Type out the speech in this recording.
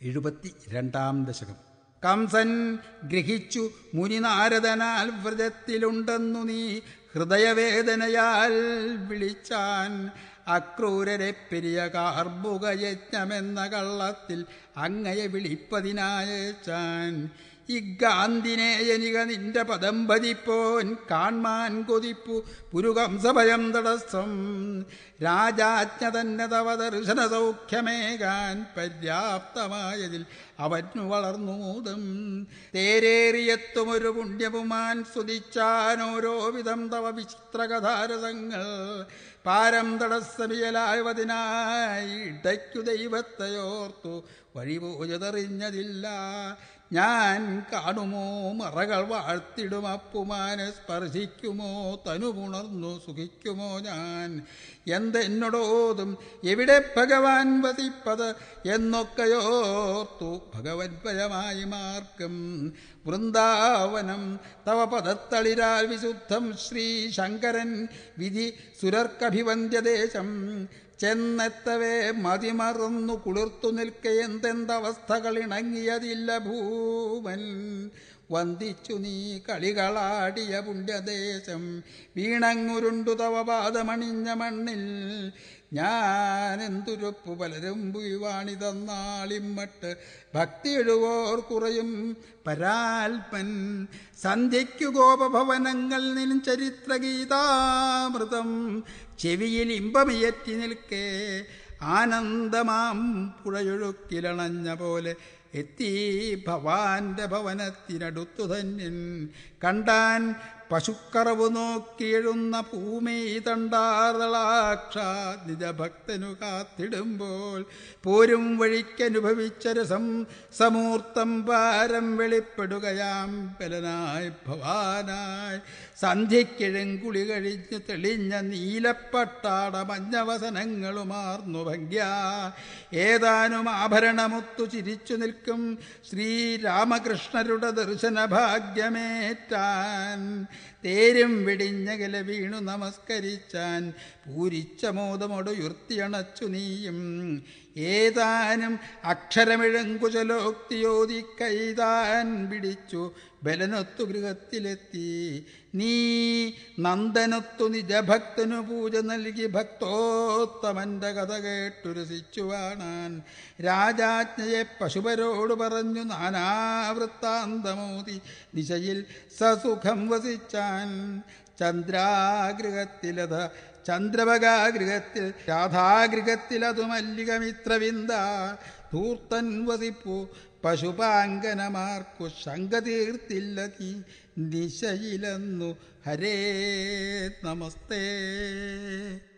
എഴുപത്തി രണ്ടാം ദശകം കംസൻ ഗ്രഹിച്ചു മുനിനാരദനാൽ വ്രതത്തിലുണ്ടെന്നു നീ ഹൃദയവേദനയാൽ വിളിച്ചാൻ അക്രൂരരെ പെരിയ കാർബുക യജ്ഞമെന്ന കള്ളത്തിൽ അങ്ങയെ വിളിപ്പതിനായച്ചാൻ ഇഗാന്തിനെ എനിക നിന്റെ പദം പതിപ്പോൻ കാൺമാൻ കൊതിപ്പു പുരുകംസഭയം തടസ്സം രാജാജ്ഞ തന്നെ തവ ദർശന സൗഖ്യമേകാൻ പര്യാപ്തമായതിൽ അവനു വളർന്നു മൂതം തേരേറിയെത്തുമൊരു പുണ്യപുമാൻ സ്തുതിച്ചാൻ ഓരോ വിധം തവ വിചിത്രകഥാരസങ്ങൾ പാരം തടസ്സമിയലായവതിനായി ഇടയ്ക്കു ദൈവത്തെയോർത്തു വഴിപോയതറിഞ്ഞതില്ല ഞാൻ കാണുമോ മറകൾ വാഴ്ത്തിടും അപ്പുമാനെ സ്പർശിക്കുമോ തനുപുണർന്നു സുഖിക്കുമോ ഞാൻ എന്തെന്നോടോതും എവിടെ ഭഗവാൻ വസിപ്പത് എന്നൊക്കെയോർത്തു ഭഗവൻ ഭയമായി മാർക്കും വൃന്ദാവനം തവ പദത്തളിരാൽ വിശുദ്ധം ശ്രീ ശങ്കരൻ വിധി സുരർക്കഭിവന്ധ്യദേശം ചെന്നെത്തവേ മതിമറന്നു കുളിർത്തു നിൽക്കെ എന്തെന്തവസ്ഥകൾ ഇണങ്ങിയതില്ല ഭൂമൻ വന്ദിച്ചു നീ കളികളാടിയ പുണ്യദേശം വീണങ്ങുരുണ്ടു തവ പാദമണിഞ്ഞ മണ്ണിൽ ഞാൻ എന്തുരുപ്പു പലരും പുയ്വാണിതന്നാളിമ്മട്ട് ഭക്തി എഴുവോർ കുറയും പരാൽപൻ സന്ധ്യയ്ക്കു ഗോപഭവനങ്ങൾ നിൻ ചരിത്രഗീതാമൃതം ചെവിയിൽ ഇമ്പമിയറ്റി നിൽക്കേ ആനന്ദമാം പുഴയൊഴുക്കിലണഞ്ഞ പോലെ എത്തി ഭവാന്റെ ഭവനത്തിനടുത്തു ധന്യൻ കണ്ടാൻ പശുക്കറവ് നോക്കിയെഴുന്ന ഭൂമി തണ്ടാർതളാക്ഷ നിജഭക്തനു കാത്തിടുമ്പോൾ പോരും വഴിക്കനുഭവിച്ച രസം സമൂർത്തം പാരം വെളിപ്പെടുകയാം ബലനായി ഭവാനായി സന്ധ്യക്കിഴങ്കുളി കഴിഞ്ഞു തെളിഞ്ഞ നീലപ്പട്ടാട മഞ്ഞവസനങ്ങളുമാർന്നു ഭംഗ്യ ഏതാനും ആഭരണമുത്തു ചിരിച്ചു നിൽക്കും ശ്രീരാമകൃഷ്ണരുടെ ദർശന ഭാഗ്യമേറ്റാൻ തേരും വെടിഞ്ഞകല വീണു നമസ്കരിച്ചാൻ പൂരിച്ച മോദമൊടുയുർത്തിയണച്ചു നീയും ഏതാനും അക്ഷരമിഴങ്കുചലോക്തിയോതി കൈതാൻ പിടിച്ചു ബലനൊത്തു ഗൃഹത്തിലെത്തി നീ നന്ദനൊത്തു നിജഭക്തനു പൂജ നൽകി ഭക്തോത്തമന്റെ കഥ കേട്ടു രസിച്ചു കാണാൻ രാജാജ്ഞയെ പശുപരോട് പറഞ്ഞു നാനാവൃത്താന്തമോതി ദിശയിൽ സസുഖം വസിച്ചാൻ ചന്ദ്രാഗൃഹത്തിലത ചന്ദ്രഭഗാഗൃഹത്തിൽ രാധാഗൃഹത്തിൽ അതു മല്ലികമിത്രവിന്ദ ധൂർത്തൻ വസിപ്പു പശുപാങ്കനമാർക്കു ശങ്ക തീർത്തില്ല നീ ദിശയിലെന്നു ഹരേ നമസ്തേ